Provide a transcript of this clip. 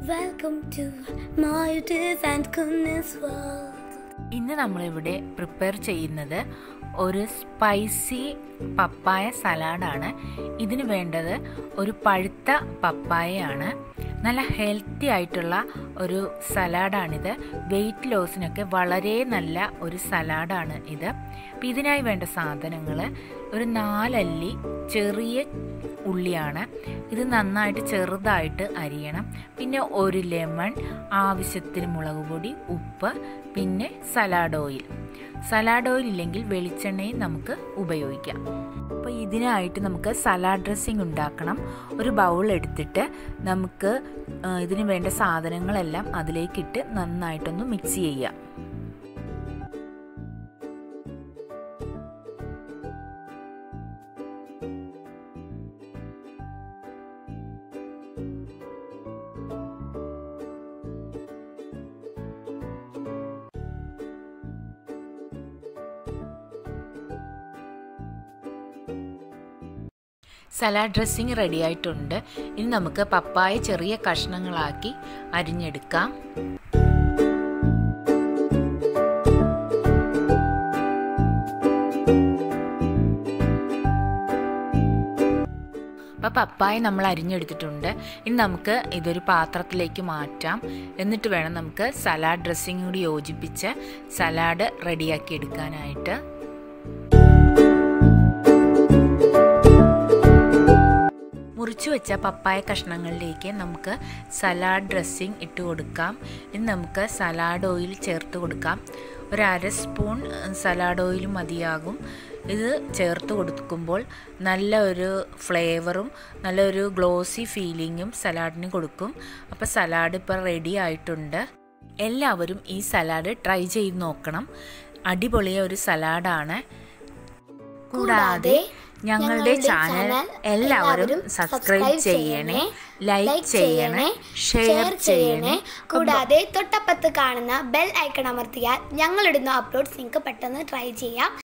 Welcome to Maldives and Goodness World. ഇന്ന് നമ്മളിവിടെ prepare ചെയ്യുന്നത് ഒരു സ്പൈസി പപ്പായ സലാഡാണ് ഇതിന് വേണ്ടത് ഒരു പഴുത്ത പപ്പായയാണ് നല്ല ഹെൽത്തി ആയിട്ടുള്ള ഒരു സലാഡാണിത് വെയിറ്റ് ലോസിനൊക്കെ വളരെ നല്ല ഒരു സലാഡാണ് ഇത് അപ്പം ഇതിനായി വേണ്ട സാധനങ്ങൾ ഒരു നാലല്ലി ചെറിയ ഉള്ളിയാണ് ഇത് നന്നായിട്ട് ചെറുതായിട്ട് അരിയണം പിന്നെ ഒരു ലെമൺ ആവശ്യത്തിന് മുളക് പൊടി ഉപ്പ് പിന്നെ സലാഡ് ഓയിൽ സലാഡ് ഓയിൽ ഇല്ലെങ്കിൽ വെളിച്ചെണ്ണയും നമുക്ക് ഉപയോഗിക്കാം അപ്പോൾ ഇതിനായിട്ട് നമുക്ക് സലാഡ് ഡ്രസ്സിങ് ഉണ്ടാക്കണം ഒരു ബൗൾ എടുത്തിട്ട് നമുക്ക് ആ, ഇതിന് വേണ്ട സാധനങ്ങളെല്ലാം അതിലേക്കിട്ട് നന്നായിട്ടൊന്ന് മിക്സ് ചെയ്യാം സലാഡ് ഡ്രസ്സിങ് റെഡി ആയിട്ടുണ്ട് ഇനി നമുക്ക് പപ്പായ ചെറിയ കഷ്ണങ്ങളാക്കി അരിഞ്ഞെടുക്കാം അപ്പോൾ പപ്പായ നമ്മൾ അരിഞ്ഞെടുത്തിട്ടുണ്ട് ഇനി നമുക്ക് ഇതൊരു പാത്രത്തിലേക്ക് മാറ്റാം എന്നിട്ട് വേണം നമുക്ക് സലാഡ് ഡ്രസ്സിങ് കൂടി യോജിപ്പിച്ച് സലാഡ് റെഡിയാക്കി എടുക്കാനായിട്ട് മുറിച്ചു വെച്ച പപ്പായ കഷ്ണങ്ങളിലേക്ക് നമുക്ക് സലാഡ് ഡ്രസ്സിങ് ഇട്ട് കൊടുക്കാം ഇനി നമുക്ക് സലാഡ് ഓയിൽ ചേർത്ത് കൊടുക്കാം ഒരു അര സ്പൂൺ സലാഡ് ഓയിൽ മതിയാകും ഇത് ചേർത്ത് കൊടുക്കുമ്പോൾ നല്ല ഒരു ഫ്ലേവറും നല്ലൊരു ഗ്ലോസി ഫീലിങ്ങും സലാഡിന് കൊടുക്കും അപ്പോൾ സലാഡ് ഇപ്പോൾ റെഡി ആയിട്ടുണ്ട് എല്ലാവരും ഈ സലാഡ് ട്രൈ ചെയ്ത് നോക്കണം അടിപൊളിയ ഒരു സലാഡാണ് കൂടാതെ ഞങ്ങളുടെ ചാനൽ എല്ലാവരും സബ്സ്ക്രൈബ് ചെയ്യണേ ലൈക്ക് ചെയ്യണേ ഷെയർ ചെയ്യണേ കൂടാതെ തൊട്ടപ്പത്ത് കാണുന്ന ബെൽ ഐക്കൺ അമർത്തിയാൽ ഞങ്ങളിടുന്ന അപ്ലോഡ്സ് നിങ്ങൾക്ക് പെട്ടെന്ന് ട്രൈ ചെയ്യാം